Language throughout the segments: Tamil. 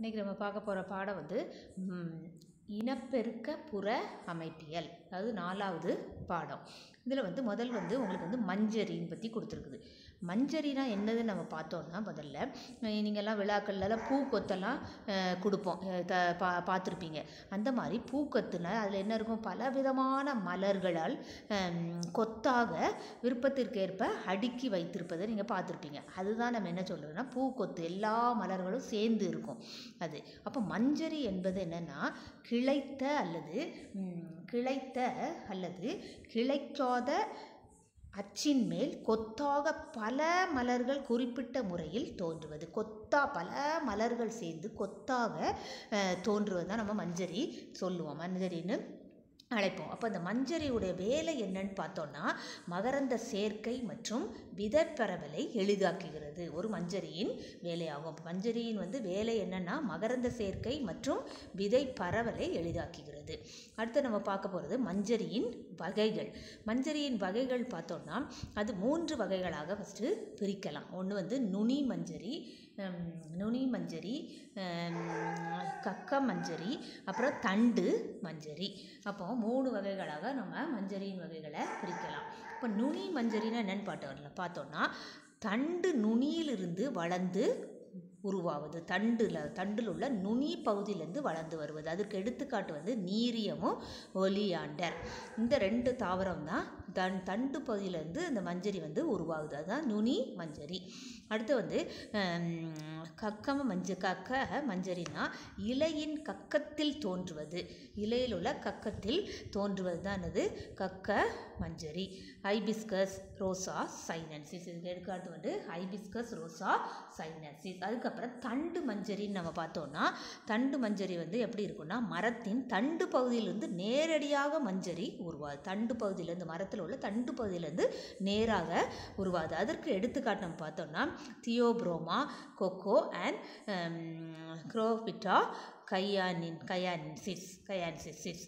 இன்றைக்கி நம்ம பார்க்க போகிற பாடம் வந்து ம், இனப்பெருக்க புற அமைப்பியல் அதாவது நாலாவது பாடம் இதில் வந்து முதல் வந்து உங்களுக்கு வந்து மஞ்சரின்னு பற்றி கொடுத்துருக்குது மஞ்சரினா என்னதுன்னு நம்ம பார்த்தோம்னா முதல்ல நீங்கள்லாம் விழாக்கள்லாம் பூக்கொத்தெல்லாம் அஹ், கொடுப்போம் அஹ், த பா பார்த்துருப்பீங்க அந்த மாதிரி பூக்கொத்துல அதில் என்ன இருக்கும் பல விதமான மலர்களால் ஹம், கொத்தாக விருப்பத்திற்கேற்ப அடுக்கி வைத்திருப்பதை நீங்கள் பார்த்துருப்பீங்க அதுதான் நம்ம என்ன சொல்கிறோன்னா பூக்கொத்து எல்லா மலர்களும் சேர்ந்து இருக்கும் அது அப்போ மஞ்சரி என்பது என்னென்னா கிளைத்த அல்லது ம், கிளைத்த அல்லது கிளைக்காத அச்சின் மேல் கொத்தாக பல மலர்கள் குறிப்பிட்ட முறையில் தோன்றுவது கொத்தா பல மலர்கள் சேர்ந்து கொத்தாக அஹ், தோன்றுவது தான் நம்ம மஞ்சரி சொல்லுவோம் மஞ்சரின்னு அழைப்போம் அப்போ அந்த மஞ்சரியுடைய வேலை என்னன்னு பார்த்தோன்னா மகரந்த சேர்க்கை மற்றும் விதப்பரவலை எளிதாக்குகிறது ஒரு மஞ்சரியின் வேலையாகும் அப்ப மஞ்சரியின் வந்து வேலை என்னன்னா மகரந்த சேர்க்கை மற்றும் விதை பரவலை எளிதாக்குகிறது அடுத்து நம்ம பார்க்க போகிறது மஞ்சரியின் வகைகள் மஞ்சரியின் வகைகள் பார்த்தோம்னா அது மூன்று வகைகளாக ஃபஸ்ட்டு பிரிக்கலாம் ஒன்று வந்து நுனி மஞ்சரி ஹம், நுனி மஞ்சரி ஹம், கக்க மஞ்சரி அப்புறம் தண்டு மஞ்சரி அப்போ மூணு வகைகளாக நம்ம மஞ்சரியின் வகைகளை பிரிக்கலாம் இப்போ நுனி மஞ்சரின்னா என்னென்னு பாட்டு பார்த்தோம்னா தண்டு நுனியிலிருந்து வளர்ந்து உருவாவது தண்டில் தண்டில் உள்ள நுனி பகுதியிலேருந்து வளர்ந்து வருவது அதற்கு எடுத்துக்காட்டு வந்து நீரியமும் ஒலியாண்டர் இந்த ரெண்டு தாவரம் தான் தன் தண்டு பகுதியிலேருந்து இந்த மஞ்சரி வந்து உருவாகுது அதுதான் நுனி மஞ்சரி அடுத்து வந்து ஹம், கக்கம மஞ்ச கக்க மஞ்சரினா இலையின் கக்கத்தில் தோன்றுவது இலையில் உள்ள கக்கத்தில் தோன்றுவது தான் அது கக்க மஞ்சரி ஐபிஸ்கஸ் ரோசா சைனன்சிஸ் இதுக்கு எடுக்காட்டு வந்து ஐபிஸ்கஸ் ரோசா சைனன்சிஸ் அதுக்கப்புறம் தண்டு மஞ்சரின்னு நம்ம பார்த்தோம்னா தண்டு மஞ்சரி வந்து எப்படி இருக்கும்னா மரத்தின் தண்டு பகுதியிலிருந்து நேரடியாக மஞ்சரி உருவாது தண்டு பகுதியிலேருந்து மரத்தில் உள்ள தண்டு பகுதியிலேருந்து நேராக உருவாது அதற்கு எடுத்துக்காட்டு நம்ம பார்த்தோம்னா தியோப்ரோமா கொக்கோ அண்ட் குரோபிட்டா கையானின் கையான்சிஸ் கையான்சிஸ்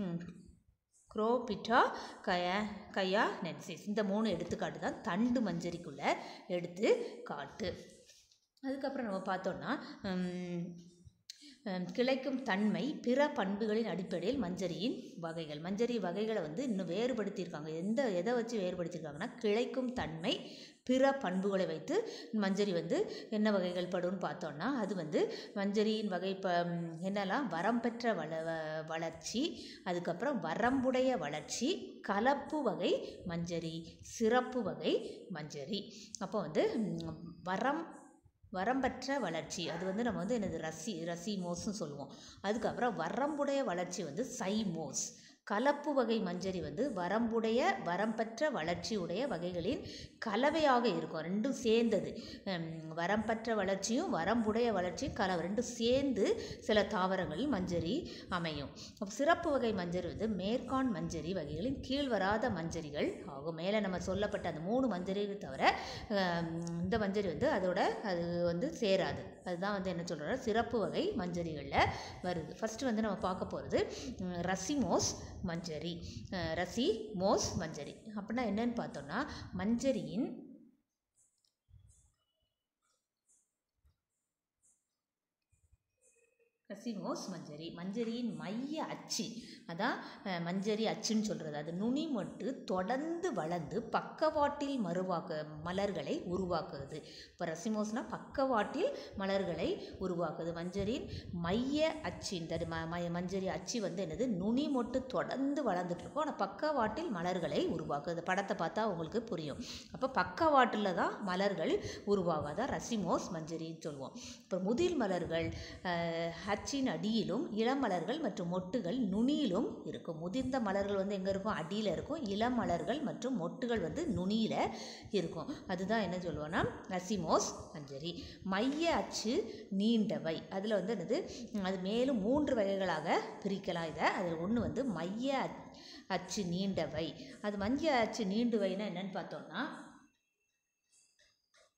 குரோபிட்டா கயா கயா நென்சிஸ் இந்த மூணு எடுத்துக்காட்டு தான் தண்டு மஞ்சரிக்குள்ள எடுத்துக்காட்டு அதுக்கப்புறம் நம்ம பார்த்தோம்னா ஹம், ஹம், கிளைக்கும் தன்மை பிற பண்புகளின் அடிப்படையில் மஞ்சரியின் வகைகள் மஞ்சரி வகைகளை வந்து இன்னும் வேறுபடுத்தியிருக்காங்க எந்த எதை வச்சு வேறுபடுத்தியிருக்காங்கன்னா கிளைக்கும் தன்மை பிற பண்புகளை வைத்து மஞ்சரி வந்து என்ன வகைகள் படும்னு பார்த்தோம்னா அது வந்து மஞ்சரியின் வகை ப ம், என்னெல்லாம் வரம் பெற்ற வள வ- வளர்ச்சி அதுக்கப்புறம் வரம்புடைய வளர்ச்சி கலப்பு வகை மஞ்சரி சிறப்பு வகை மஞ்சரி அப்போ வந்து ம், வரம் வரம்பற்ற வளர்ச்சி அது வந்து நம்ம வந்து என்னது ரசி ரசிமோஸ்னு சொல்லுவோம் அதுக்கப்புறம் வரம்புடைய வளர்ச்சி வந்து சைமோஸ் கலப்பு வகை மஞ்சரி வந்து வரம்புடைய வரம்பற்ற வளர்ச்சியுடைய வகைகளின் கலவையாக இருக்கும் ரெண்டும் சேர்ந்தது ஹம், வரம்பற்ற வளர்ச்சியும் வரம்புடைய வளர்ச்சியும் கலவை ரெண்டும் சேர்ந்து சில தாவரங்களில் மஞ்சரி அமையும் அப்ப சிறப்பு வகை மஞ்சரி வந்து மேற்கான் மஞ்சரி வகைகளின் கீழ் வராத மஞ்சரிகள் ஆகும் மேலே நம்ம சொல்லப்பட்ட அந்த மூணு மஞ்சரிகள் தவிர ஹம், இந்த மஞ்சரி வந்து அதோட அது வந்து சேராது அதுதான் வந்து என்ன சொல்கிறோம் சிறப்பு வகை மஞ்சரிகளில் வருது ஃபஸ்ட்டு வந்து நம்ம பார்க்க போகிறது ரசிமோஸ் மஞ்சரி அஹ், ரசி மோஸ் மஞ்சரி அப்படின்னா என்னன்னு பார்த்தோம்னா மஞ்சரியின் ரசிமோஸ் மஞ்சரி மஞ்சரியின் மைய அச்சு அதான் அஹ், மஞ்சரி அச்சுன்னு சொல்கிறது அது நுனி மட்டு தொடர்ந்து வளர்ந்து பக்கவாட்டில் மறுவாக்க மலர்களை உருவாக்குறது இப்போ ரசிமோஸ்னா பக்கவாட்டில் மலர்களை உருவாக்குது மஞ்சரின் மைய அச்சு இந்த ம ம- மஞ்சரி அச்சு வந்து என்னது நுனி மொட்டு தொடர்ந்து வளர்ந்துட்டு இருக்கும் ஆனால் பக்கவாட்டில் மலர்களை உருவாக்குது படத்தை பார்த்தா உங்களுக்கு புரியும் அப்போ பக்கவாட்டில் தான் மலர்கள் உருவாகும் அதான் ரசிமோஸ் மஞ்சரின்னு சொல்லுவோம் இப்போ முதிர் மலர்கள் அஹ், அச்சின் அடியிலும் இளம் மலர்கள் மற்றும் மொட்டுகள் நுனியிலும் இருக்கும் முதிர்ந்த மலர்கள் வந்து எங்கே இருக்கும் அடியில் இருக்கும் இளம் மலர்கள் மற்றும் மொட்டுகள் வந்து நுனியில் இருக்கும் அதுதான் என்ன சொல்லுவோம்னா ரசிமோஸ் மஞ்சரி மைய அச்சு நீண்டவை அதில் வந்து என்னது ம், அது மேலும் மூன்று வகைகளாக பிரிக்கலாம் இதை அதில் ஒன்று வந்து மைய அச்- அச்சு நீண்டவை அது மைய அச்சு நீண்டுவைன்னா என்னன்னு பார்த்தோம்னா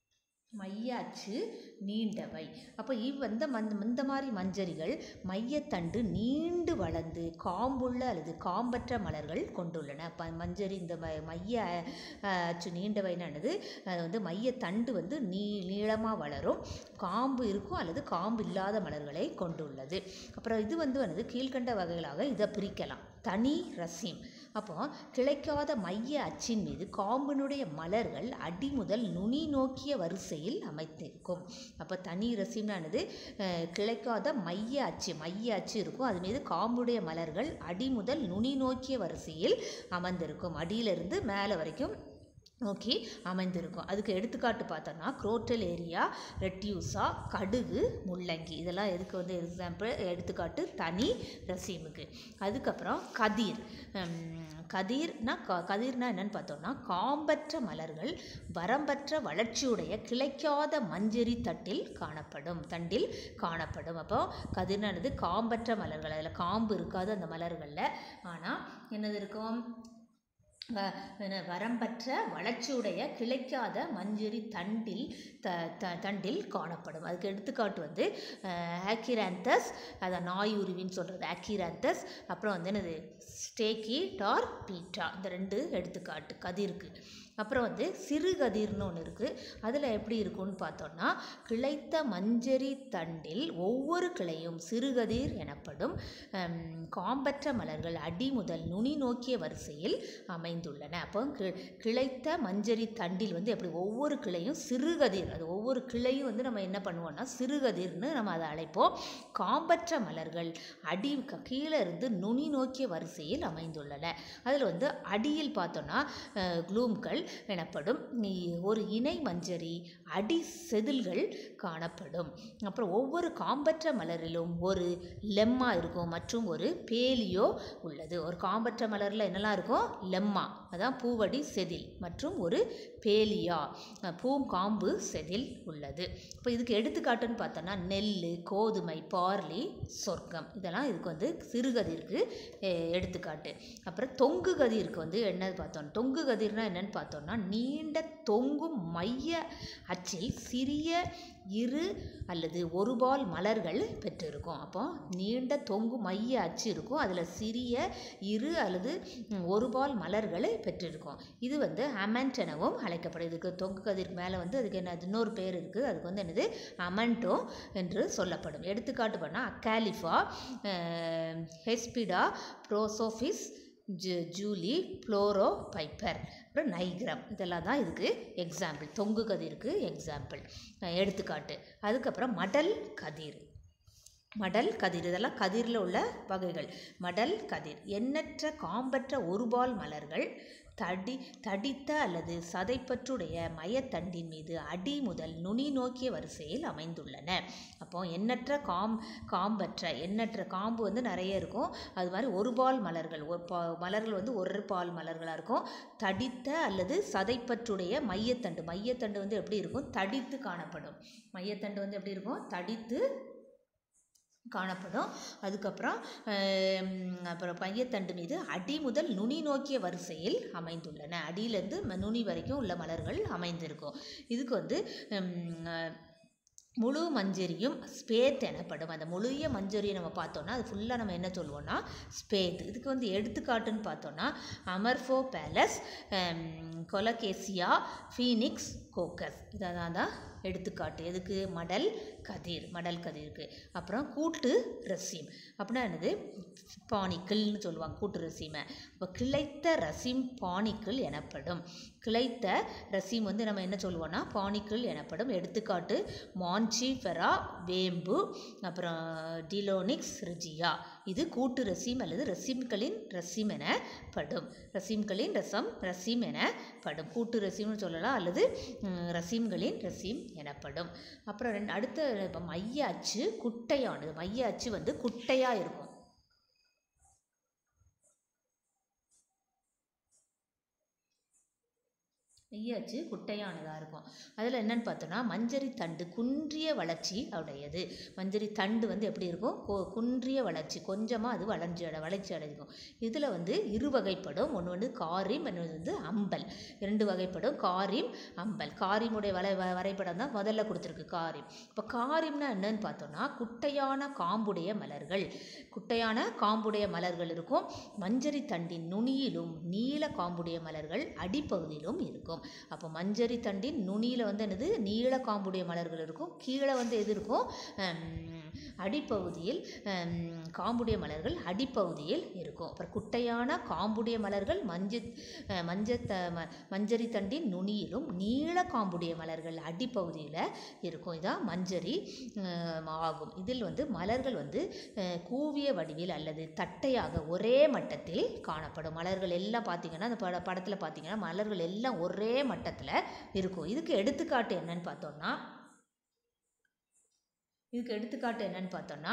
மைய அச்சு நீண்டவை அப்போ இவ் இந்த மந் இந்த மாதிரி மஞ்சரிகள் மையத்தண்டு நீண்டு வளர்ந்து காம்புள்ள அல்லது காம்பற்ற மலர்கள் கொண்டுள்ளன ப மஞ்சரி இந்த ம மைய அஹ், அச்சு நீண்டவைனானது அது வந்து மையத்தண்டு வந்து நீ நீளமாக வளரும் காம்பு இருக்கும் அல்லது காம்பு இல்லாத மலர்களை கொண்டுள்ளது அப்புறம் இது வந்து வந்து கீழ்கண்ட வகைகளாக இதை பிரிக்கலாம் தனி ரசீம் அப்போ கிளைக்காத மைய அச்சின் மீது காம்பினுடைய மலர்கள் அடி முதல் நுனி நோக்கிய வரிசையில் அமைத்திருக்கும் அப்போ தனி ரசீம்னானது அஹ், கிளைக்காத மைய அச்சு மைய அச்சு இருக்கும் அது மீது காம்புடைய மலர்கள் அடி முதல் நுனி நோக்கிய வரிசையில் அமர்ந்திருக்கும் அடியிலிருந்து மேலே வரைக்கும் நோக்கி அமைந்திருக்கும் அதுக்கு எடுத்துக்காட்டு பார்த்தோன்னா குரோட்டல் ஏரியா ரெட்யூசா கடுகு முள்ளங்கி இதெல்லாம் எதுக்கு வந்து எக்ஸாம்பிள் எடுத்துக்காட்டு தனி ரசீமுக்கு அதுக்கப்புறம் கதிர் ஹம், கதிர்னா க கதிர்னா என்னன்னு பார்த்தோம்னா காம்பற்ற மலர்கள் வரம்பற்ற வளர்ச்சியுடைய கிளைக்காத மஞ்சரி தட்டில் காணப்படும் தண்டில் காணப்படும் அப்போ கதிர்னானது காம்பற்ற மலர்கள் அதில் காம்பு இருக்காது அந்த மலர்களில் ஆனால் என்னது இருக்கும் வ- என்ன, வரம்பற்ற வளர்ச்சியுடைய கிளைக்காத மஞ்சரி தண்டில் த த தண்டில் காணப்படும் அதுக்கு எடுத்துக்காட்டு வந்து ஆக்கிராந்தஸ் அதை நாயுருவின்னு சொல்கிறது ஆக்கிராந்தஸ் அப்புறம் வந்து என்னது ஸ்டேக்கி டார் பீட்டா இந்த ரெண்டு எடுத்துக்காட்டு கதிருக்கு அப்புறம் வந்து சிறுகதிர்னு ஒன்று இருக்குது அதில் எப்படி இருக்கும்னு பார்த்தோம்னா கிளைத்த மஞ்சரி தண்டில் ஒவ்வொரு கிளையும் சிறுகதிர் எனப்படும் ஹம், காம்பற்ற மலர்கள் அடி முதல் நுனி நோக்கிய வரிசையில் அமைந்துள்ளன அப்போ கி- கிளைத்த மஞ்சரி தண்டில் வந்து எப்படி ஒவ்வொரு கிளையும் சிறுகதிர் அது ஒவ்வொரு கிளையும் வந்து நம்ம என்ன பண்ணுவோம்னா சிறுகதிர்னு நம்ம அதை அழைப்போம் காம்பற்ற மலர்கள் அடி க- கீழே இருந்து நுனி நோக்கிய வரிசையில் அமைந்துள்ளன அதில் வந்து அடியில் பார்த்தோன்னா அஹ், க்ளூம்கள் எனப்படும் இ- ஒரு இணை மஞ்சரி அடி செதில்கள் காணப்படும் அப்புறம் ஒவ்வொரு காம்பற்ற மலரிலும் ஒரு லெம்மா இருக்கும் மற்றும் ஒரு பேலியோ உள்ளது ஒரு காம்பற்ற மலரில் என்னெல்லாம் இருக்கும் லெம்மா அதான் பூவடி செதில் மற்றும் ஒரு பேலியா அஹ், பூங்காம்பு செதில் உள்ளது இப்போ இதுக்கு எடுத்துக்காட்டுன்னு பார்த்தோன்னா நெல் கோதுமை பார்லி சொர்க்கம் இதெல்லாம் இதுக்கு வந்து சிறுகதிருக்கு அஹ், எடுத்துக்காட்டு அப்புறம் தொங்கு கதிருக்கு வந்து என்ன பார்த்தோம் தொங்கு கதிர்னா என்னன்னு பார்த்தோம்னா நீண்ட தொங்கும் மைய அச்சில் சிறிய இரு அல்லது ஒருபால் மலர்கள் பெற்றிருக்கும் அப்போ நீண்ட தொங்கு மைய அச்சு இருக்கும் அதில் சிறிய இரு அல்லது ம், ஒருபால் மலர்களை பெற்றிருக்கும் இது வந்து அமெண்ட் எனவும் அழைக்கப்படும் இதுக்கு தொங்கு கதிர் மேலே வந்து அதுக்கு என்ன இன்னொரு பேர் இருக்குது அதுக்கு வந்து என்னது அமெண்டோ என்று சொல்லப்படும் எடுத்துக்காட்டு பண்ணால் அக்காலிஃபா ஹெஸ்பிடா ப்ரோசோஃபிஸ் ஜூ ஜூலி ப்ளோரோ பைப்பர் அப்புறம் நைக்ரம் இதெல்லாம் தான் இதுக்கு எக்ஸாம்பிள் தொங்கு கதிருக்கு எக்ஸாம்பிள் எடுத்துக்காட்டு அதுக்கப்புறம் மடல் கதிர் மடல் கதிர் இதெல்லாம் கதிரில் உள்ள வகைகள் மடல் கதிர் எண்ணற்ற காம்பற்ற ஒருபால் மலர்கள் தடி தடித்த அல்லது சதைப்பற்றுடைய மையத்தண்டின் மீது அடி முதல் நுனி நோக்கிய வரிசையில் அமைந்துள்ளன அப்போ எண்ணற்ற காம் காம்பற்ற எண்ணற்ற காம்பு வந்து நிறைய இருக்கும் அது மாதிரி ஒரு பால் மலர்கள் ஒரு பா மலர்கள் வந்து ஒரு பால் மலர்களாக இருக்கும் தடித்த அல்லது சதைப்பற்றுடைய மையத்தண்டு மையத்தண்டு வந்து எப்படி இருக்கும் தடித்து காணப்படும் மையத்தண்டு வந்து எப்படி இருக்கும் தடித்து காணப்படும் அதுக்கப்புறம் ஆம், அப்புறம் பையத்தண்டு மீது அடி முதல் நுனி நோக்கிய வரிசையில் அமைந்துள்ளன அடியிலேருந்து ம- நுனி வரைக்கும் உள்ள மலர்கள் அமைந்திருக்கும் இதுக்கு வந்து ம், அஹ், முழு மஞ்சரியும் ஸ்பேத் எனப்படும் அந்த முழுய மஞ்சரியை நம்ம பார்த்தோன்னா அது ஃபுல்லாக நம்ம என்ன சொல்லுவோம்னா ஸ்பேத் இதுக்கு வந்து எடுத்துக்காட்டுன்னு பார்த்தோன்னா Amorphophallus Colocasia Phoenix Cocos இதெல்லாம் தான் எடுத்துக்காட்டு எதுக்கு மடல் கதிர் மடல் கதிருக்கு அப்புறம் கூட்டு ரசீம் அப்படின்னா என்னது பானிக்கிள்னு சொல்லுவாங்க கூட்டு ரசீமை இப்போ கிளைத்த ரசீம் பானிக்கிள் எனப்படும் கிளைத்த ரசீம் வந்து நம்ம என்ன சொல்லுவோம்னா பானிக்கிள் எனப்படும் எடுத்துக்காட்டு மான்சிஃபெரா வேம்பு அப்புறம் டிலோனிக்ஸ் ரிஜியா இது கூட்டு ரசீம் அல்லது ரசீம்களின் ரசீம் எனப்படும் ரசீம்களின் ரசம் ரசீம் எனப்படும் கூட்டு ரசீம்னு சொல்லலாம் அல்லது ம், ரசீம்களின் ரசீம் எனப்படும் அப்புறம் ரெண்டு அடுத்த இப்போ மைய அச்சு குட்டையானது மைய அச்சு வந்து குட்டையாக இருக்கும் மெய்யச்சு குட்டையானதாக இருக்கும் அதில் என்னன்னு பார்த்தோன்னா மஞ்சரி தண்டு குன்றிய வளர்ச்சி உடையது மஞ்சரி தண்டு வந்து எப்படி இருக்கும் கு- குன்றிய வளர்ச்சி கொஞ்சமாக அது வளர்ச்சி அடை வளர்ச்சி அடைக்கும் இதில் வந்து இரு வகைப்படும் ஒன்று வந்து காரிம் இன்னொன்று வந்து அம்பல் இரண்டு வகைப்படும் காரிம் அம்பல் காரிமுடைய வலை வ- வரைபடம் தான் முதல்ல கொடுத்துருக்கு காரிம் இப்போ காரிம்னா என்னன்னு பார்த்தோன்னா குட்டையான காம்புடைய மலர்கள் குட்டையான காம்புடைய மலர்கள் இருக்கும் மஞ்சரி தண்டின் நுனியிலும் நீல காம்புடைய மலர்கள் அடிப்பகுதியிலும் இருக்கும் அப்போ மஞ்சரி தண்டின் நுனியில் வந்து என்னது நீல காம்புடைய மலர்கள் இருக்கும் கீழே வந்து எது இருக்கும் ஹம், அடிப்பகுதியில் ஹம், காம்புடைய மலர்கள் அடிப்பகுதியில் இருக்கும் அப்புறம் குட்டையான காம்புடைய மலர்கள் மஞ்ச அஹ், மஞ்ச த ம- மஞ்சரி தண்டின் நுனியிலும் நீல காம்புடைய மலர்கள் அடிப்பகுதியில் இருக்கும் இதான் மஞ்சரி அஹ், ஆகும் இதில் வந்து மலர்கள் வந்து அஹ், கூவிய வடிவில் அல்லது தட்டையாக ஒரே மட்டத்தில் காணப்படும் மலர்கள் எல்லாம் பார்த்தீங்கன்னா அந்த பட படத்தில் பார்த்தீங்கன்னா மலர்கள் எல்லாம் ஒரே மட்டத்தில் இருக்கும் இதுக்கு எடுத்துக்காட்டு என்னன்னு பார்த்தோம்னா இதுக்கு எடுத்துக்காட்டு என்னன்னு பார்த்தோம்னா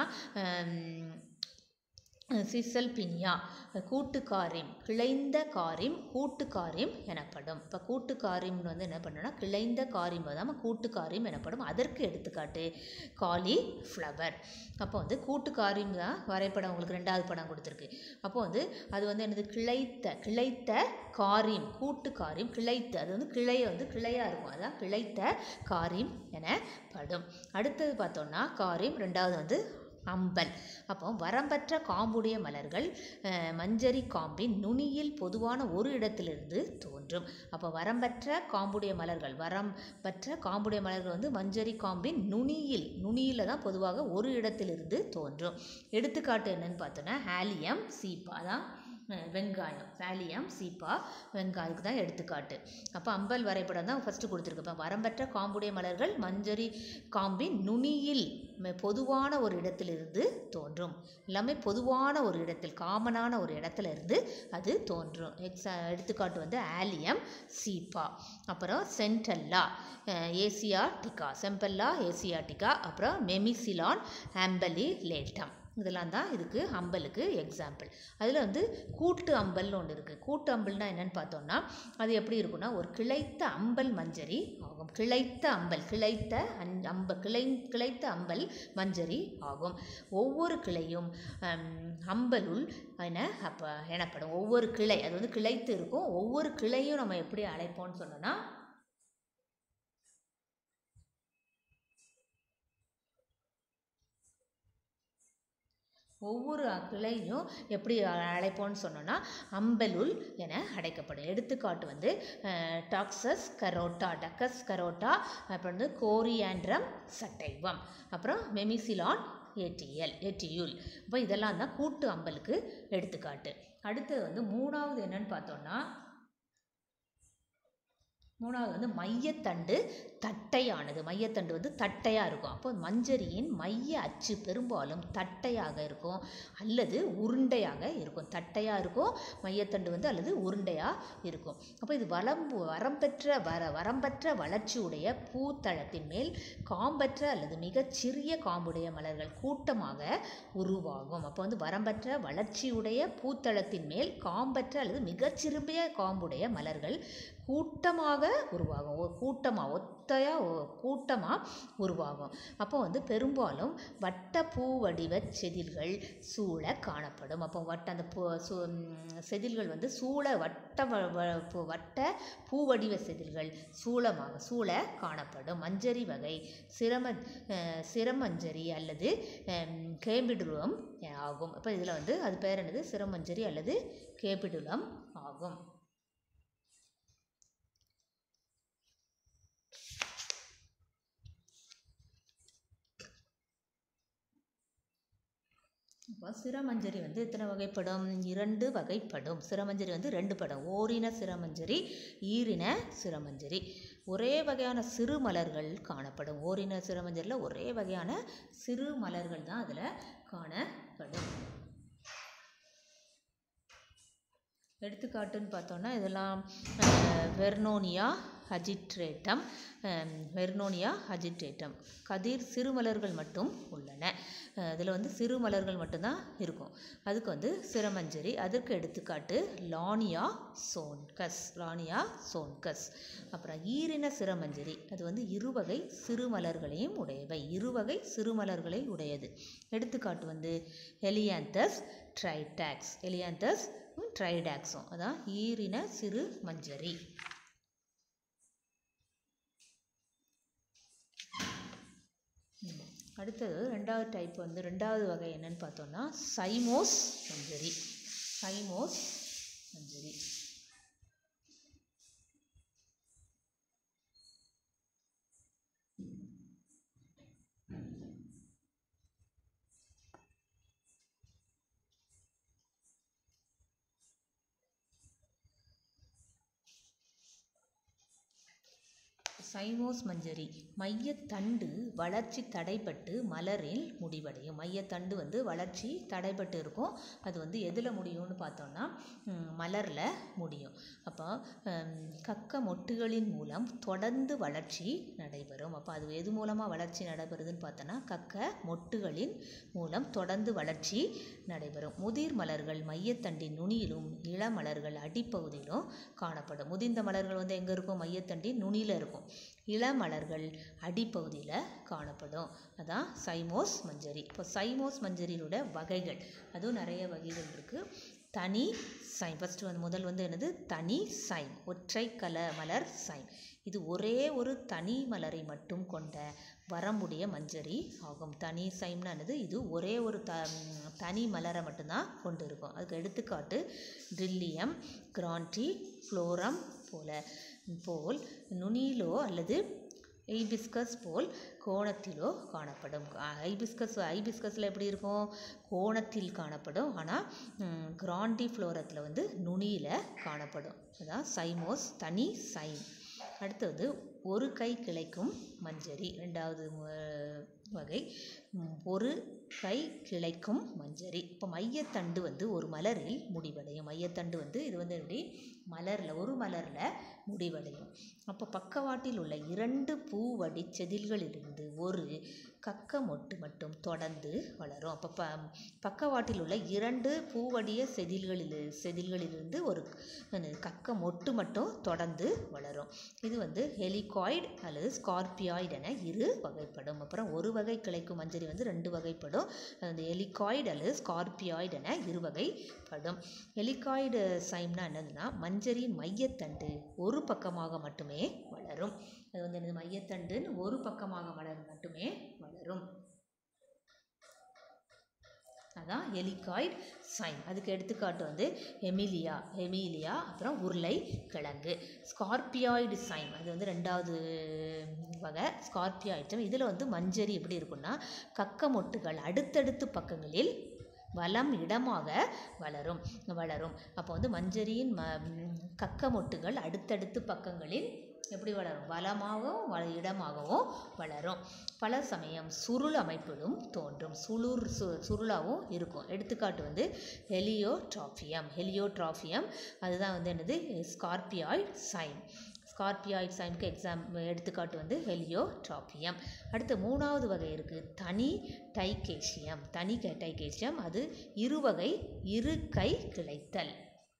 சிசல் பினியா கூட்டுக்காரிம் கிளைந்த காரிம் கூட்டுக்காரிம் எனப்படும் இப்போ கூட்டுக்காரிம்னு வந்து என்ன பண்ணணும்னா கிளைந்த காரிம் தான் கூட்டுக்காரிம் எனப்படும் அதற்கு எடுத்துக்காட்டு காலி ஃப்ளவர் அப்போ வந்து கூட்டுக்காரிம் தான் வரைபடம் உங்களுக்கு ரெண்டாவது படம் கொடுத்துருக்கு அப்போ வந்து அது வந்து என்னது கிளைத்த கிளைத்த காரிம் கூட்டுக்காரிம் கிளைத்த அது வந்து கிளைய வந்து கிளையாக இருக்கும் அதான் கிளைத்த காரிம் எனப்படும் அடுத்தது பார்த்தோம்னா காரிம் ரெண்டாவது வந்து அம்பல் அப்போ வரம்பற்ற காம்புடைய மலர்கள் அஹ், மஞ்சரி காம்பின் நுனியில் பொதுவான ஒரு இடத்திலிருந்து தோன்றும் அப்போ வரம்பற்ற காம்புடைய மலர்கள் வரம்பற்ற காம்புடைய மலர்கள் வந்து மஞ்சரி காம்பின் நுனியில் நுனியில் தான் பொதுவாக ஒரு இடத்திலிருந்து தோன்றும் எடுத்துக்காட்டு என்னன்னு பார்த்தோன்னா ஹாலியம் சீப்பா தான் அஹ், வெங்காயம் ஹாலியம் சீப்பா வெங்காயத்துக்கு தான் எடுத்துக்காட்டு அப்போ அம்பல் வரைபடம் தான் ஃபஸ்ட்டு கொடுத்துருக்கு இப்போ வரம்பற்ற காம்புடைய மலர்கள் மஞ்சரி காம்பின் நுனியில் ம- பொதுவான ஒரு இடத்திலிருந்து தோன்றும் எல்லாமே பொதுவான ஒரு இடத்தில் காமனான ஒரு இடத்துல இருந்து அது தோன்றும் எக்ஸா எடுத்துக்காட்டு வந்து ஆலியம் சீப்பா அப்புறம் சென்டல்லா ஏசியாட்டிகா செம்பல்லா ஏசியாட்டிகா அப்புறம் மெமிசிலான் ஆம்பலி லேட்டம் இதெல்லாம் தான் இதுக்கு அம்பலுக்கு எக்ஸாம்பிள் அதில் வந்து கூட்டு அம்பல்னு ஒன்று இருக்குது கூட்டு அம்பல்னா என்னன்னு பார்த்தோம்னா அது எப்படி இருக்கும்னா ஒரு கிளைத்த அம்பல் மஞ்சரி ஆகும் கிளைத்த அம்பல் கிளைத்த அன் அம்ப கிளை கிளைத்த அம்பல் மஞ்சரி ஆகும் ஒவ்வொரு கிளையும் ஹம், அம்பலுள் என அப்போ எனப்படும் ஒவ்வொரு கிளை அது வந்து கிளைத்து இருக்கும் ஒவ்வொரு கிளையும் நம்ம எப்படி அழைப்போம்னு சொன்னோன்னா ஒவ்வொரு கிளையும் எப்படி அ- அழைப்போம்னு சொன்னோன்னா அம்பலுள் என அழைக்கப்படும் எடுத்துக்காட்டு வந்து டாக்ஸஸ் கரோட்டா டக்கஸ் கரோட்டா அப்புறம் வந்து கோரியாண்ட்ரம் சட்டைவம் அப்புறம் மெமிசிலான் ஏடிஎல் ஏடியுல் அப்போ இதெல்லாம் தான் கூட்டு அம்பலுக்கு எடுத்துக்காட்டு அடுத்தது வந்து மூணாவது என்னன்னு பார்த்தோன்னா மூணாவது வந்து மையத்தண்டு தட்டையானது மையத்தண்டு வந்து தட்டையாக இருக்கும் அப்போ மஞ்சரியின் மைய அச்சு பெரும்பாலும் தட்டையாக இருக்கும் அல்லது உருண்டையாக இருக்கும் தட்டையாக இருக்கும் மையத்தண்டு வந்து அல்லது உருண்டையாக இருக்கும் அப்போ இது வளம்பு வரம்பெற்ற வர வரம்பற்ற வளர்ச்சியுடைய பூத்தளத்தின் மேல் காம்பற்ற அல்லது மிகச்சிறிய காம்புடைய மலர்கள் கூட்டமாக உருவாகும் அப்போ வந்து வரம்பற்ற வளர்ச்சியுடைய பூத்தளத்தின் மேல் காம்பற்ற அல்லது மிகச்சிறிய காம்புடைய மலர்கள் கூட்டமாக உருவாகும் ஒரு கூட்டமாக ஒத்தையாக கூட்டமாக உருவாகும் அப்போ வந்து பெரும்பாலும் வட்ட பூ வடிவ செதில்கள் சூழ காணப்படும் அப்போ வட்ட அந்த பூ சு ம், செதில்கள் வந்து சூழ வட்ட வ- வ- பூ- வட்ட பூ வடிவ செதில்கள் சூளமாக சூழ காணப்படும் மஞ்சரி வகை சிரம அஹ், சிரமஞ்சரி அல்லது ஹம், கேபிடுலம் ஆகும் அப்போ இதில் வந்து அது பேர் என்னது சிரமஞ்சரி அல்லது கேபிடுலம் ஆகும் இப்போ சிரமஞ்சரி வந்து எத்தனை வகைப்படும் இரண்டு வகைப்படும் சிரமஞ்சரி வந்து ரெண்டு படம் ஓரின சிரமஞ்சரி ஈரின சிரமஞ்சரி ஒரே வகையான சிறு மலர்கள் காணப்படும் ஓரின சிரமஞ்சரியில் ஒரே வகையான சிறு மலர்கள் தான் அதில் காணப்படும் எடுத்துக்காட்டுன்னு பார்த்தோன்னா இதெல்லாம் அஹ், வெர்னோனியா அஜிட்ரேட்டம் வெர்னோனியா அஜிட்ரேட்டம் கதிர் சிறுமலர்கள் மட்டும் உள்ளன இதில் வந்து சிறுமலர்கள் மட்டும்தான் இருக்கும் அதுக்கு வந்து சிரமஞ்சரி அதற்கு எடுத்துக்காட்டு லானியா சோன்கஸ் லானியா சோன்கஸ் அப்புறம் ஈரின சிரமஞ்சரி அது வந்து இருவகை சிறுமலர்களையும் உடையவை இருவகை சிறுமலர்களை உடையது எடுத்துக்காட்டு வந்து எலியாந்தஸ் ட்ரைடாக்ஸ் எலியாந்தஸ் ட்ரைடாக்ஸும் அதான் ஈரின சிறு மஞ்சரி அடுத்தது ரெண்டாவது டைப் வந்து ரெண்டாவது வகை என்னன்னு பார்த்தோம்னா சைமோஸ் மஞ்சரி சைமோஸ் மஞ்சரி சைமோஸ் மஞ்சரி மையத்தண்டு வளர்ச்சி தடைப்பட்டு மலரில் முடிவடையும் மையத்தண்டு வந்து வளர்ச்சி தடைப்பட்டு இருக்கும் அது வந்து எதில் முடியும்னு பார்த்தோம்னா மலரில் முடியும் அப்போ கக்க மொட்டுகளின் மூலம் தொடர்ந்து வளர்ச்சி நடைபெறும் அப்போ அது எது மூலமாக வளர்ச்சி நடைபெறுதுன்னு பார்த்தோன்னா கக்க மொட்டுகளின் மூலம் தொடர்ந்து வளர்ச்சி நடைபெறும் முதிர் மலர்கள் மையத்தண்டின் நுனியிலும் இளமலர்கள் அடிப்பகுதியிலும் காணப்படும் முதிர்ந்த மலர்கள் வந்து எங்கே இருக்கும் மையத்தண்டின் நுனியில் இருக்கும் இளமலர்கள் அடிப்பகுதியில் காணப்படும் அதான் சைமோஸ் மஞ்சரி இப்போ சைமோஸ் மஞ்சரியோட வகைகள் அதுவும் நிறைய வகைகள் இருக்குது தனி சைம் ஃபஸ்ட்டு வந்து முதல் வந்து என்னது தனி சைம் ஒற்றை கல மலர் சைம் இது ஒரே ஒரு தனி மலரை மட்டும் கொண்ட வரம்புடைய மஞ்சரி ஆகும் தனி சைம்னா என்னது இது ஒரே ஒரு த தனி மலரை மட்டும்தான் கொண்டு இருக்கும் அதுக்கு எடுத்துக்காட்டு ட்ரில்லியம் கிராண்டி ஃப்ளோரம் போல போல் நுனியிலோ அல்லது ஐபிஸ்கஸ் போல் கோணத்திலோ காணப்படும் ஐபிஸ்கஸ் ஐபிஸ்கஸில் எப்படி இருக்கும் கோணத்தில் காணப்படும் ஆனால் கிராண்டி ஃப்ளோரத்தில் வந்து நுனியில் காணப்படும் அதான் சைமோஸ் தனி சைம் அடுத்தது ஒரு கை கிளைக்கும் மஞ்சரி ரெண்டாவது வகை ஒரு கை கிளைக்கும் மஞ்சரி இப்போ மையத்தண்டு வந்து ஒரு மலரில் முடிவடையும் மையத்தண்டு வந்து இது வந்து எப்படி மலரில் ஒரு மலரில் முடிவடையும் அப்போ பக்கவாட்டில் உள்ள இரண்டு பூவடி செதில்களிலிருந்து ஒரு கக்க மொட்டு மட்டும் தொடர்ந்து வளரும் அப்போ ப பக்கவாட்டில் உள்ள இரண்டு பூவடிய செதில்களில் செதில்களிலிருந்து ஒரு கக்க மொட்டு மட்டும் தொடர்ந்து வளரும் இது வந்து ஹெலிகாய்டு அல்லது ஸ்கார்பியாய்டு என இரு வகைப்படும் அப்புறம் ஒரு வகை கிளைக்கும் மஞ்சரி வந்து ரெண்டு வகைப்படும் அது வந்து ஹெலிகாய்டு அல்லது ஸ்கார்பியாய்டு என இரு வகைப்படும் ஹெலிகாய்டு சைம்னா என்னதுன்னா மஞ்சரியின் மையத்தண்டு ஒரு பக்கமாக மட்டுமே வளரும் அது வந்து என்னது மையத்தண்டுன்னு ஒரு பக்கமாக வளரும் மட்டுமே வளரும் அதான் எலிகாய்டு சைன் அதுக்கு எடுத்துக்காட்டு வந்து எமிலியா எமிலியா அப்புறம் உருளை கிழங்கு ஸ்கார்பியாய்டு சைன் அது வந்து ரெண்டாவது வகை ஸ்கார்பியாய்டு இதில் வந்து மஞ்சரி எப்படி இருக்குன்னா கக்க மொட்டுகள் அடுத்தடுத்து பக்கங்களில் வலம் இடமாக வளரும் வளரும் அப்போ வந்து மஞ்சரியின் ம கக்க மொட்டுகள் அடுத்தடுத்து பக்கங்களில் எப்படி வளரும் வளமாகவும் வ இடமாகவும் வளரும் பல சமயம் சுருள் அமைப்பிலும் தோன்றும் சுளுர் சு சுருளாகவும் இருக்கும் எடுத்துக்காட்டு வந்து ஹெலியோட்ராஃபியம் ஹெலியோட்ராஃபியம் அதுதான் வந்து என்னது ஸ்கார்பியாய்ட் சைன் ஸ்கார்பியாய்ட் சைனுக்கு எக்ஸாம் எடுத்துக்காட்டு வந்து ஹெலியோட்ராஃபியம் அடுத்து மூணாவது வகை இருக்குது தனி டைகேஷியம் தனி டைகேஷியம் அது இருவகை இரு கை கிளைத்தல்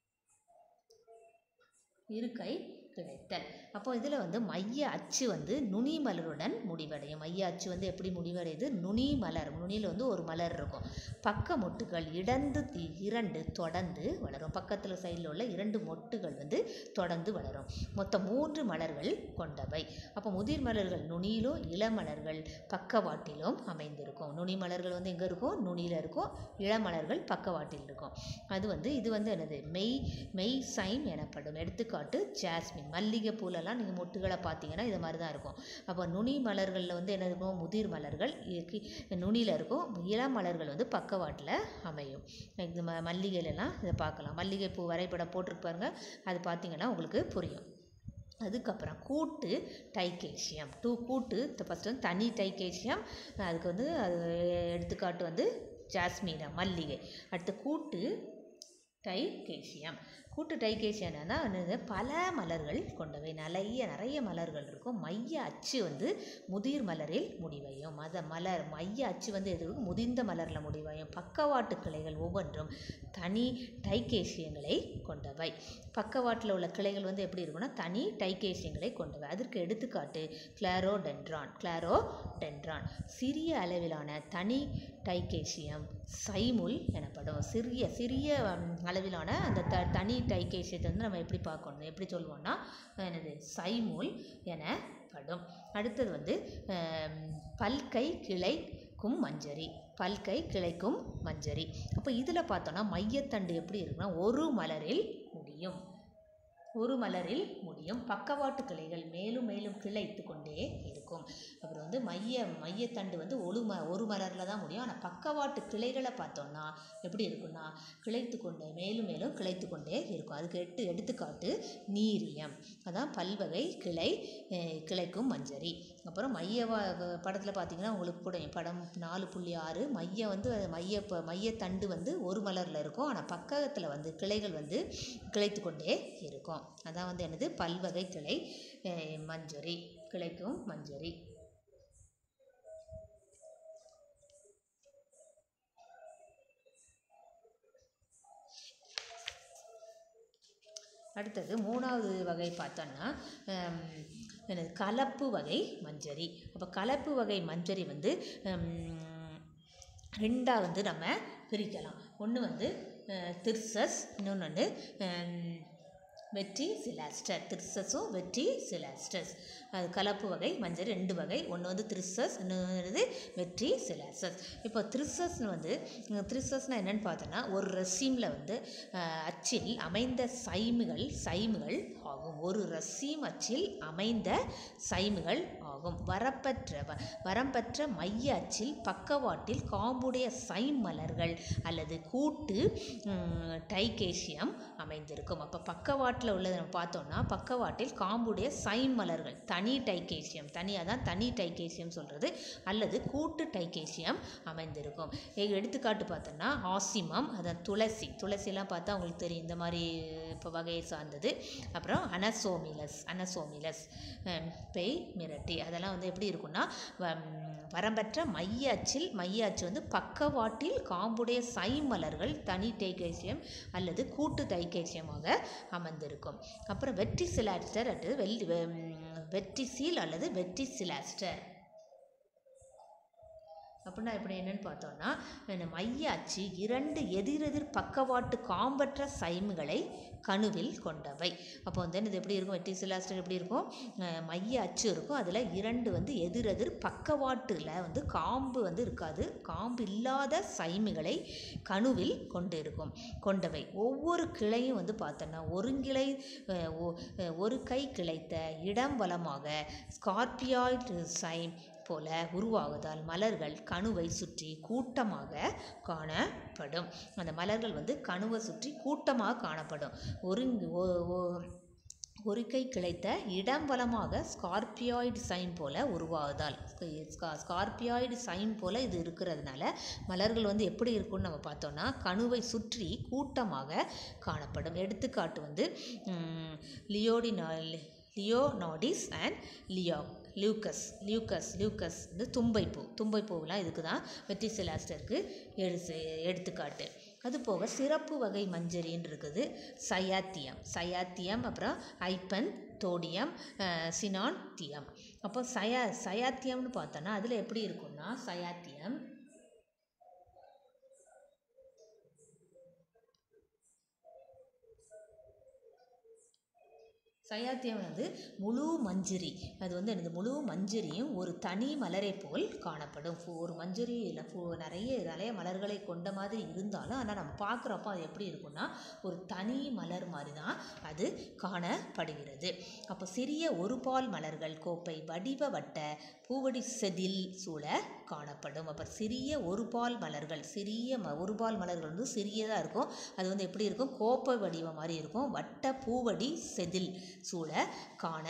இரு கை கிடைத்தல் அப்போ இதில் வந்து மைய அச்சு வந்து நுனி மலருடன் முடிவடையும் மைய அச்சு வந்து எப்படி முடிவடையுது நுனி மலர் நுனியில் வந்து ஒரு மலர் இருக்கும் பக்க மொட்டுகள் இடந்து தி- இரண்டு தொடர்ந்து வளரும் பக்கத்தில் சைடில் உள்ள இரண்டு மொட்டுகள் வந்து தொடர்ந்து வளரும் மொத்தம் மூன்று மலர்கள் கொண்டவை அப்போ முதிர் மலர்கள் நுனியிலும் இளமலர்கள் பக்கவாட்டிலும் அமைந்திருக்கும் நுனி மலர்கள் வந்து எங்கே இருக்கும் நுனியில் இருக்கும் இளமலர்கள் பக்கவாட்டில் இருக்கும் அது வந்து இது வந்து என்னது மெய் மெய் சைம் எனப்படும் எடுத்துக்காட்டு ஜாஸ்மின் மல்லிகை பூலெல்லாம் நீங்கள் மொட்டுகளை பார்த்தீங்கன்னா இது மாதிரி தான் இருக்கும் அப்போ நுனி மலர்களில் வந்து என்ன இருக்கும் முதிர் மலர்கள் இ- நுனியில் இருக்கும் இளம் மலர்கள் வந்து பக்கவாட்டில் அமையும் இந்த ம மல்லிகையிலலாம் இதை பார்க்கலாம் மல்லிகை பூ வரைபடம் போட்டிருப்பாருங்க அது பார்த்தீங்கன்னா உங்களுக்கு புரியும் அதுக்கப்புறம் கூட்டு டைகேஷியம் டூ கூட்டு ஃபஸ்ட்டு வந்து தனி டைகேஷியம் அதுக்கு வந்து அது எடுத்துக்காட்டு வந்து ஜாஸ்மினா மல்லிகை அடுத்து கூட்டு டைகேஷியம் கூட்டு டைகேஷியனா என்னது பல மலர்கள் கொண்டவை நிறைய நிறைய மலர்கள் இருக்கும் மைய அச்சு வந்து முதிர் மலரில் முடிவையும் மத மலர் மைய அச்சு வந்து எது முதிர்ந்த மலரில் முடிவையும் பக்கவாட்டு கிளைகள் ஒவ்வொன்றும் தனி டைகேஷியங்களை கொண்டவை பக்கவாட்டில் உள்ள கிளைகள் வந்து எப்படி இருக்கும்னா தனி டைகேஷியங்களை கொண்டவை அதற்கு எடுத்துக்காட்டு கிளாரோடென்ட்ரான் கிளாரோடென்ட்ரான் சிறிய அளவிலான தனி டைகேஷியம் சைமுல் எனப்படும் சிறிய சிறிய ம், அளவிலான அந்த த தனி டைகேஷியத்தை வந்து நம்ம எப்படி பார்க்கணும் எப்படி சொல்லுவோம்னா என்னது சைமுல் எனப்படும் அடுத்தது வந்து ஆம், பல்கை கிளைக்கும் மஞ்சரி பல்கை கிளைக்கும் மஞ்சரி அப்போ இதில் பார்த்தோன்னா மையத்தண்டு எப்படி இருக்குன்னா ஒரு மலரில் முடியும் ஒரு மலரில் முடியும் பக்கவாட்டு கிளைகள் மேலும் மேலும் கிளைத்து கொண்டே இருக்கும் அப்புறம் வந்து மைய மையத்தண்டு வந்து ஒரு ம ஒரு மலரில் தான் முடியும் ஆனால் பக்கவாட்டு கிளைகளை பார்த்தோம்னா எப்படி இருக்குன்னா கிளைத்து கொண்டே மேலும் மேலும் கிளைத்து கொண்டே இருக்கும் அதுக்கு எட்டு எடுத்துக்காட்டு நீரியம் அதான் பல்வகை கிளை அஹ், கிளைக்கும் மஞ்சரி அப்புறம் மைய படத்தில் பார்த்தீங்கன்னா உங்களுக்கு கூட படம் நாலு புள்ளி ஆறு மைய வந்து மைய ப மையத்தண்டு வந்து ஒரு மலரில் இருக்கும் ஆனால் பக்கத்தில் வந்து கிளைகள் வந்து கிளைத்து கொண்டே இருக்கும் அதான் வந்து என்னது பல்வகை கிளை அஹ், மஞ்சரி கிளைக்கும் மஞ்சரி அடுத்தது மூணாவது வகை பார்த்தோன்னா ஹம், என்னது கலப்பு வகை மஞ்சரி அப்போ கலப்பு வகை மஞ்சரி வந்து ஹம், ரெண்டாக வந்து நம்ம பிரிக்கலாம் ஒன்று வந்து அஹ், திர்சஸ் இன்னொன்று வந்து ஹம், வெற்றி சிலாஸ்டர் திர்சஸும் வெற்றி சிலாஸ்டர்ஸ் அது கலப்பு வகை மஞ்சள் ரெண்டு வகை ஒன்று வந்து திரிசஸ் இன்னொன்று வெற்றி சிலாசஸ் இப்போ திரிசஸ்னு வந்து திரிசஸ்னால் என்னென்னு பார்த்தோன்னா ஒரு ரெசீமில் வந்து அஹ், அச்சில் அமைந்த சைமுகள் சைமுகள் ஆகும் ஒரு ரசீம் அச்சில் அமைந்த சைமுகள் ஆகும் வரப்பெற்ற வ- வரம்பெற்ற மைய அச்சில் பக்கவாட்டில் காம்புடைய சைம் மலர்கள் அல்லது கூட்டு ம், டைகேசியம் அமைந்திருக்கும் அப்போ பக்கவாட்டில் உள்ளதை நம்ம பார்த்தோம்னா பக்கவாட்டில் காம்புடைய சைம் மலர்கள் தனி டைகேசியம் தனியாக தான் தனி டைகேசியம் சொல்கிறது அல்லது கூட்டு டைகேசியம் அமைந்திருக்கும் எ- எடுத்துக்காட்டு பார்த்தோம்னா ஆசிமம் அதான் துளசி துளசிலாம் பார்த்தா உங்களுக்கு தெரியும் இந்த மாதிரி இப்போ வகையை சார்ந்தது அப்புறம் அனசோமிலஸ் அனசோமிலஸ் ஹம், பேய் மிரட்டி அதெல்லாம் வந்து எப்படி இருக்கும்னா வ- வரம்பற்ற மைய அச்சில் மைய அச்சு வந்து பக்கவாட்டில் காம்புடைய சைமலர்கள் தனி டைகேசியம் அல்லது கூட்டு டைகேசியமாக அமர்ந்திருக்கும் அப்புறம் வெற்றி சிலாஸ்டர் அல்லது வெள்ளி வெற்றி சீல் அல்லது வெற்றி சிலாஸ்டர் அப்படின்னா இப்படி என்னன்னு பார்த்தோம்னா இந்த மைய அச்சு இரண்டு எதிரெதிர் பக்கவாட்டு காம்பற்ற சைமுகளை கணுவில் கொண்டவை அப்போ வந்து இது எப்படி இருக்கும் வெட்டி சிலாஸ்டர் எப்படி இருக்கும் அஹ் மைய அச்சு இருக்கும் அதில் இரண்டு வந்து எதிரெதிர் பக்கவாட்டில் வந்து காம்பு வந்து இருக்காது காம்பு இல்லாத சைமுகளை கணுவில் கொண்டு இருக்கும் கொண்டவை ஒவ்வொரு கிளையும் வந்து பார்த்தோன்னா ஒருங்கிளை அஹ் ஒ- அஹ் ஒரு கை கிளைத்த இடம் வலமாக ஸ்கார்பியாய்டு சைம் போல உருவாவதால் மலர்கள் கணுவை சுற்றி கூட்டமாக காணப்படும் அந்த மலர்கள் வந்து கணுவை சுற்றி கூட்டமாக காணப்படும் ஒருங்கு ஒ- ஒ- ஒரு கை கிளைத்த இடம் வலமாக ஸ்கார்பியாய்டு சைன் போல உருவாகுதால் ஸ்கா- ஸ்கார்பியாய்டு சைன் போல இது இருக்கிறதுனால மலர்கள் வந்து எப்படி இருக்கும்னு நம்ம பார்த்தோம்னா கணுவை சுற்றி கூட்டமாக காணப்படும் எடுத்துக்காட்டு வந்து ம், லியோடினா லியோனாடிஸ் அண்ட் லியோ லியூக்கஸ் லியூக்கஸ் லியூக்கஸ் வந்து தும்பைப்பூ தும்பைப்பூவெலாம் இதுக்கு தான் வெற்றி சிலாஸ்டருக்கு எடு எடுத்துக்காட்டு அது போக சிறப்பு வகை மஞ்சரின்னு இருக்குது சயாத்தியம் சயாத்தியம் அப்புறம் ஐப்பன் தோடியம் அஹ், சினான்தியம் அப்போ சயா சயாத்தியம்னு பார்த்தோன்னா அதில் எப்படி இருக்கும்னா சயாத்தியம் சயாத்தியம் வந்து முழு மஞ்சரி அது வந்து எனது முழு மஞ்சரியும் ஒரு தனி மலரை போல் காணப்படும் ஃபு- ஒரு மஞ்சரி இல்லை ஃபு- நிறைய நிறைய மலர்களை கொண்ட மாதிரி இருந்தாலும் ஆனால் நம்ம பார்க்குறப்போ அது எப்படி இருக்கும்னா ஒரு தனி மலர் மாதிரி தான் அது காணப்படுகிறது அப்போ சிறிய ஒரு பால் மலர்கள் கோப்பை வடிவ வட்ட பூவடி செதில் சூழ காணப்படும் அப்புறம் சிறிய ஒரு பால் மலர்கள் சிறிய ம ஒரு பால் மலர்கள் வந்து சிறியதாக இருக்கும் அது வந்து எப்படி இருக்கும் கோப்பை வடிவம் மாதிரி இருக்கும் வட்ட பூவடி செதில் சூழ காணப்படும்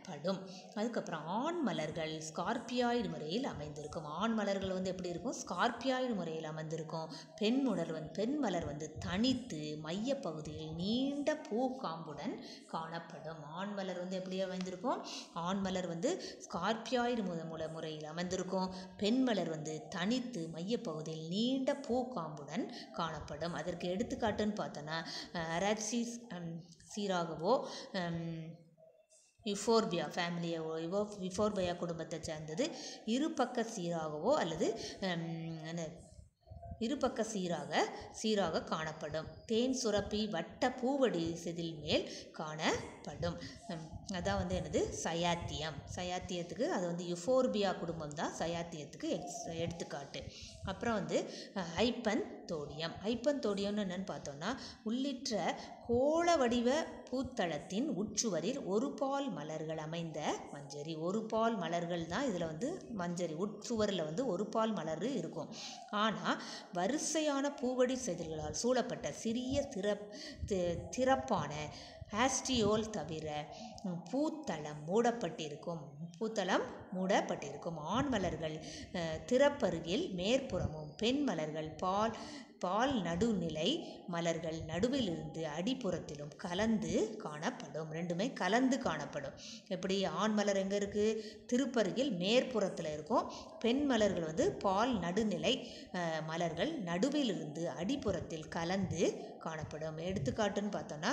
படும் அதுக்கப்புறம் ஆண் மலர்கள் ஸ்கார்பியாய்டு முறையில் அமைந்திருக்கும் ஆண் மலர்கள் வந்து எப்படி இருக்கும் ஸ்கார்பியாய்டு முறையில் அமைந்திருக்கும் பெண் மலர் வந்து பெண் மலர் வந்து தனித்து மையப்பகுதியில் நீண்ட பூ காம்புடன் காணப்படும் ஆண் மலர் வந்து எப்படி அமைந்திருக்கும் ஆண் மலர் வந்து ஸ்கார்பியாய்டு முத முல முறையில் அமைந்திருக்கும் பெண் மலர் வந்து தனித்து மையப்பகுதியில் நீண்ட பூ காம்புடன் காணப்படும் அதற்கு எடுத்துக்காட்டுன்னு பார்த்தோன்னா அராக்சிஸ் சீராகவோ யுஃபோர்பியா ஃபேமிலியவோ இவோ யுஃபோர்பியா குடும்பத்தை சேர்ந்தது இருபக்க சீராகவோ அல்லது ஹம், என்ன இருபக்க சீராக சீராக காணப்படும் தேன் சுரப்பி வட்ட பூவடி செதில் மேல் காணப்படும் ஹம், அதான் வந்து என்னது சயாத்தியம் சயாத்தியத்துக்கு அது வந்து யுஃபோர்பியா குடும்பம் தான் சயாத்தியத்துக்கு எக்ஸ் எடுத்துக்காட்டு அப்புறம் வந்து அஹ், ஐப்பன் தோடியம் ஐப்பன் தோடியம்னு என்னன்னு பார்த்தோம்னா உள்ளிட்ட கோள வடிவ பூத்தளத்தின் உட்சுவரில் ஒரு பால் மலர்கள் அமைந்த மஞ்சரி ஒரு பால் மலர்கள் தான் இதில் வந்து மஞ்சரி உட்சுவரில் வந்து ஒரு பால் மலர் இருக்கும் ஆனால் வரிசையான பூவடி செதில்களால் சூழப்பட்ட சிறிய திறப் தி- திறப்பான ஆஸ்டியோல் தவிர ம், பூத்தளம் மூடப்பட்டிருக்கும் பூத்தளம் மூடப்பட்டிருக்கும் ஆண் மலர்கள் அஹ், திறப்பருகில் மேற்புறமும் பெண் மலர்கள் பால் பால் நடுநிலை மலர்கள் நடுவிலிருந்து அடிப்புறத்திலும் கலந்து காணப்படும் ரெண்டுமே கலந்து காணப்படும் எப்படி ஆண் மலர் எங்கே இருக்குது திருப்பருகில் மேற்புறத்தில் இருக்கும் பெண் மலர்கள் வந்து பால் நடுநிலை அஹ், மலர்கள் நடுவிலிருந்து அடிப்புறத்தில் கலந்து காணப்படும் எடுத்துக்காட்டுன்னு பார்த்தோன்னா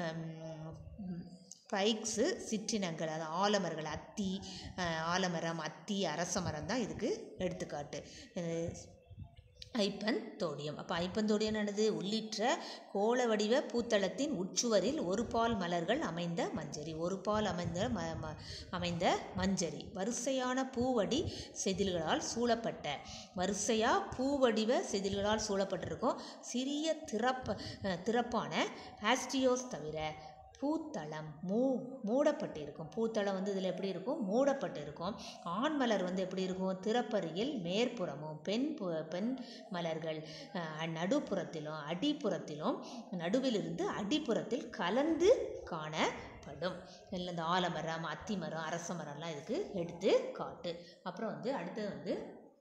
பைக்ஸு சிற்றினங்கள் அது ஆலமரங்கள் அத்தி அஹ், ஆலமரம் அத்தி அரச மரம் தான் இதுக்கு எடுத்துக்காட்டு அஹ், ஐப்பன் தோடியம் அப்போ ஐப்பன் தோடியம் என்னது உள்ளிட்ட கோள வடிவ பூத்தளத்தின் உட்சுவரில் ஒரு பால் மலர்கள் அமைந்த மஞ்சரி ஒரு பால் அமைந்த ம ம- அமைந்த மஞ்சரி வரிசையான பூவடி செதில்களால் சூழப்பட்ட வரிசையாக பூவடிவ செதில்களால் சூழப்பட்டிருக்கும் சிறிய திறப்ப அஹ், திறப்பான ஆஸ்டியோஸ் தவிர பூத்தளம் மூ மூடப்பட்டிருக்கும் பூத்தளம் வந்து இதில் எப்படி இருக்கும் மூடப்பட்டிருக்கும் ஆண் மலர் வந்து எப்படி இருக்கும் திறப்பருகில் மேற்புறமும் பெண் பு- பெண் மலர்கள் அஹ், நடுப்புறத்திலும் அடிப்புறத்திலும் நடுவிலிருந்து அடிப்புறத்தில் கலந்து காணப்படும் இதில் இந்த ஆலமரம் அத்திமரம் அரச மரம்லாம் இதுக்கு எடுத்து காட்டு அப்புறம் வந்து அடுத்தது வந்து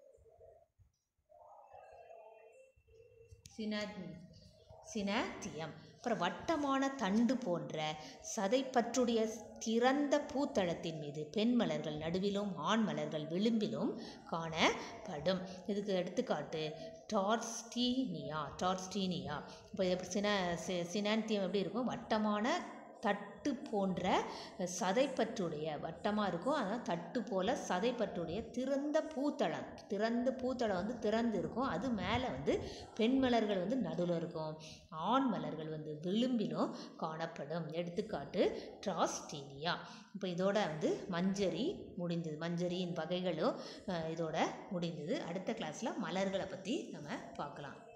சின சினத்தியம் அப்புறம் வட்டமான தண்டு போன்ற சதைப்பற்றுடைய திறந்த பூத்தளத்தின் மீது பெண் மலர்கள் நடுவிலும் ஆண் மலர்கள் விளிம்பிலும் காணப்படும் இதுக்கு எடுத்துக்காட்டு டார்ஸ்டீனியா டார்ஸ்டீனியா இப்போ இது எப்படி சின சி- சினாந்தியம் எப்படி இருக்கும் வட்டமான தட்டு போன்ற சதைப்பற்றுடைய வட்டமாக இருக்கும் அதான் தட்டு போல் சதைப்பற்றுடைய திறந்த பூத்தளம் திறந்த பூத்தளம் வந்து திறந்து இருக்கும் அது மேலே வந்து பெண் மலர்கள் வந்து நடுவில் இருக்கும் ஆண் மலர்கள் வந்து விளிம்பிலும் காணப்படும் எடுத்துக்காட்டு ட்ராஸ்டீனியா இப்போ இதோட வந்து மஞ்சரி முடிந்தது மஞ்சரியின் வகைகளும் அஹ், இதோட முடிந்தது அடுத்த கிளாஸில் மலர்களை பற்றி நம்ம பார்க்கலாம்